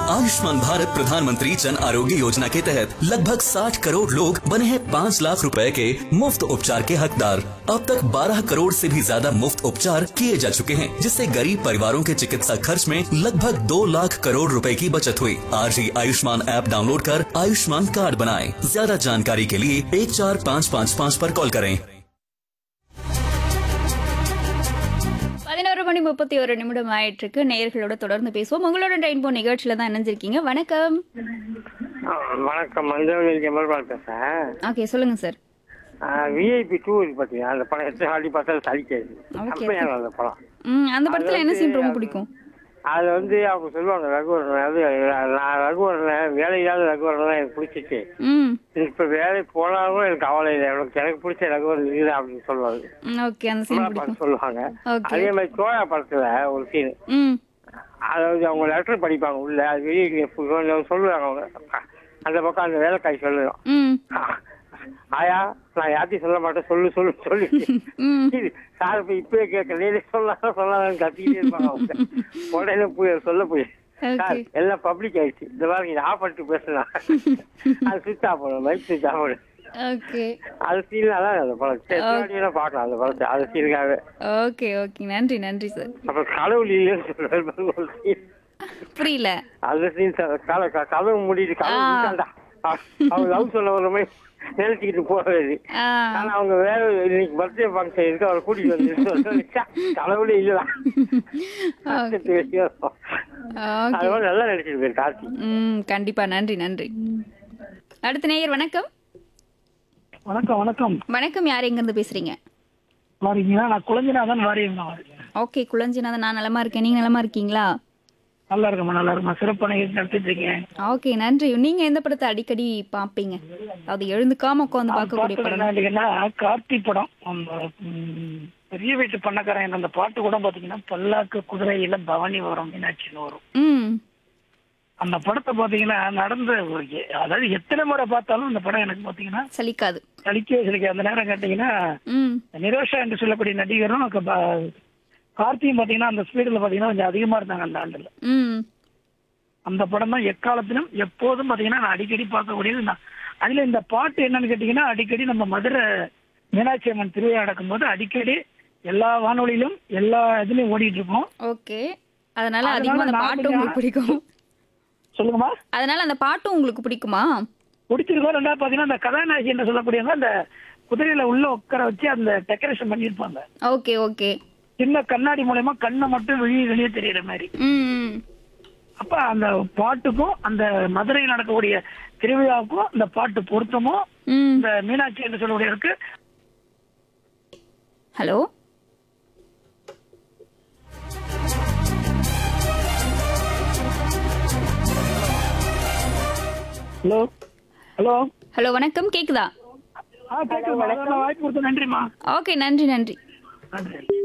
आयुष्मान भारत प्रधानमंत्री जन आरोग्य योजना के तहत लगभग 60 करोड़ लोग बने हैं 5 लाख रुपए के मुफ्त उपचार के हकदार अब तक 12 करोड़ से भी ज्यादा मुफ्त उपचार किए जा चुके हैं जिससे गरीब परिवारों के चिकित्सा खर्च में लगभग 2 लाख करोड़ रुपए की बचत हुई आज ही आयुष्मान ऐप डाउनलोड कर आयुष्मान कार्ड बनाएं ज्यादा जानकारी के लिए एक चार पाँच पाँच पाँच पर कॉल करें பதினோரு மணி முப்பத்தி ஒரு நிமிடம் ஆயிட்டிருக்கு நேயர்களோட தொடர்ந்து பேசுவோம் உங்களோட ரெயின்போ நிகழ்ச்சியில தான் இணைஞ்சிருக்கீங்க வணக்கம் ஆ, வணக்கம் மஞ்சள் ஜெமல்பால் பேசுறேன் ஓகே சொல்லுங்க சார் விஐபி டூ இருக்கு பாத்தீங்க அந்த படம் எத்தனை வாட்டி பார்த்தாலும் சலிக்காது Okay. கம்பெனியான அந்த படம் ம் அந்த படத்துல என்ன அது சீன் ரொம்ப வந்து- பிடிக்கும் அது வந்து அவங்க சொல்லுவாங்க ரகுவரன் அது நான் ரகுவரன் வேலையில்லாத ரகுவரன் தான் எனக்கு பிடிச்சிச்சு ம் இப்ப வேலை போனாலும் எனக்கு கவலை இல்லை எனக்கு எனக்கு பிடிச்ச ரகுவரன் இல்லை அப்படின்னு சொல்லுவாங்க ம், ஓகே அந்த சீன் கமலா பிடிக்கும் பாட்டு சொல்லுவாங்க Okay. அதே மாதிரி சோழா படத்துல ஒரு சீன் ம் அதாவது அவங்க லெட்டர் படிப்பாங்க உள்ள அது வெளியே கொஞ்சம் சொல்லுவாங்க அவங்க அந்த பக்கம் அந்த வேலைக்காய் சொல்லுவோம் ம் ஆயா நான் யார்த்தையும் சொல்ல மாட்டேன் சொல்லு சொல்லு சொல்லு ம் இது சார் இப்ப இப்பவே கேட்க நீ சொல்லாத சொல்லாதன்னு கத்திக்கிட்டே இருப்பாங்க அவங்க உடனே போய் சொல்ல போய் சார் ஓகே எல்லாம் பப்ளிக் ஆயிடுச்சு இந்த மாதிரி இதை ஆஃப் பண்ணிட்டு பேசலாம் அது சுவிச் ஆஃப் பண்ணும் மைக் சுவிச் ஆஃப் பண்ணு ஓகே அது சீன்ல தான் அந்த படம் சரி, பின்னாடியே பார்க்கலாம் அந்த படத்தை அது சீனுக்காகவே ஓகே ஓகே நன்றி நன்றி சார் அப்புறம் கடவுள் இல்லைன்னு சொல்லுவாரு பாருங்க ஒரு scene. புரியல அந்த சீன் கதை கதவு மூடிட்டு கதவு ஆ. மூடிட்டான்டா. அவங்க லவ் சொல்ல வர மாதிரி நினைச்சுக்கிட்டு போறது ஆ ஆனா அவங்க வேற இன்னைக்கு பர்த்டே ஃபங்க்ஷன் இருக்கு அவரை கூட்டிட்டு வந்து கடவுளே இல்லலாம் ஓகே அது ஓகே மாதிரி நல்லா நடிச்சிருக்காரு கார்த்தி ம் கண்டிப்பா நன்றி நன்றி அடுத்த நேயர் வணக்கம் வணக்கம் வணக்கம் வணக்கம் யார் எங்க இருந்து பேசுறீங்க வாரீங்களா நான் குழந்தைநாதன் வாரியம் தான் வரேன் ஓகே குளஞ்சிநாதன் நான் நலமா இருக்கேன் நீங்க நலமா இருக்கீங்களா நல்லா இருக்கமா நல்லா இருக்கமா சிறப்பான நிகழ்ச்சி நடத்திட்டு இருக்கேன் ஓகே நன்றி நீங்க எந்த படத்தை அடிக்கடி பாப்பீங்க அது எழுந்துக்காம உட்காந்து பார்க்கக்கூடிய பார்த்தது படம் என்ன இல்லைங்கன்னா கார்த்தி படம் அந்த ம், பெரிய வீட்டு பண்ணக்காரன் அந்த பாட்டு கூட பாத்தீங்கன்னா பல்லாக்கு குதிரையில பவனி வரும் மீனாட்சின்னு வரும் ம் அந்த படத்தை பாத்தீங்கன்னா நடந்த ஒரு எ- அதாவது எத்தனை முறை பார்த்தாலும் அந்த படம் எனக்கு பாத்தீங்கன்னா சலிக்காது சலிக்கவே சலிக்க அந்த நேரம் கேட்டீங்கன்னா ம் நிரோஷா என்று சொல்லக்கூடிய நடிகரும் க- ப- கார்த்தியும் பாத்தீங்கன்னா அந்த ஸ்பீடுல பாத்தீங்கன்னா கொஞ்சம் அதிகமா இருந்தாங்க அந்த ஆண்டுல ம் அந்த படம் தான் எக்காலத்திலும் எப்போதும் பாத்தீங்கன்னா நான் அடிக்கடி பார்க்கக்கூடியது நான் அதுல இந்த பாட்டு என்னன்னு கேட்டீங்கன்னா அடிக்கடி நம்ம மதுரை மீனாட்சி அம்மன் திருவிழா நடக்கும்போது அடிக்கடி எல்லா வானொலியிலும் எல்லா இதுலயும் ஓடிட்டு இருக்கோம் ஓகே அதனால அதனால அதிகமா அந்த நான் பாட்டு கொஞ்சம் உங்களுக்கு பிடிக்கும் சொல்லுங்கம்மா அதனால அந்த பாட்டும் உங்களுக்கு பிடிக்குமா பிடிச்சிருக்கோம் ரெண்டாவது பாத்தீங்கன்னா அந்த கதாநாயகி என்ன சொல்லக்கூடியவங்க அந்த குதிரையில உள்ள உட்கார வச்சு அந்த டெக்கரேஷன் பண்ணியிருப்பாங்க ஓகே ஓகே சின்ன கண்ணாடி மூலயமா கண்ணை மட்டும் வெளியே வெளியே தெரியற மாதிரி ம் ம். அப்ப அந்த பாட்டுக்கும் அந்த மதுரையில் நடக்கக்கூடிய திருவிழாவுக்கும் அந்த பாட்டு பொருத்தமும் ம் இந்த மீனாட்சி என்று சொல்லக்கூடியவருக்கு ஹலோ ஹலோ ஹலோ ஹலோ வணக்கம் கேக்குதா ஆ கேட்குது வாய்ப்பு கொடுத்த நன்றிம்மா ஓகே நன்றி நன்றி நன்றி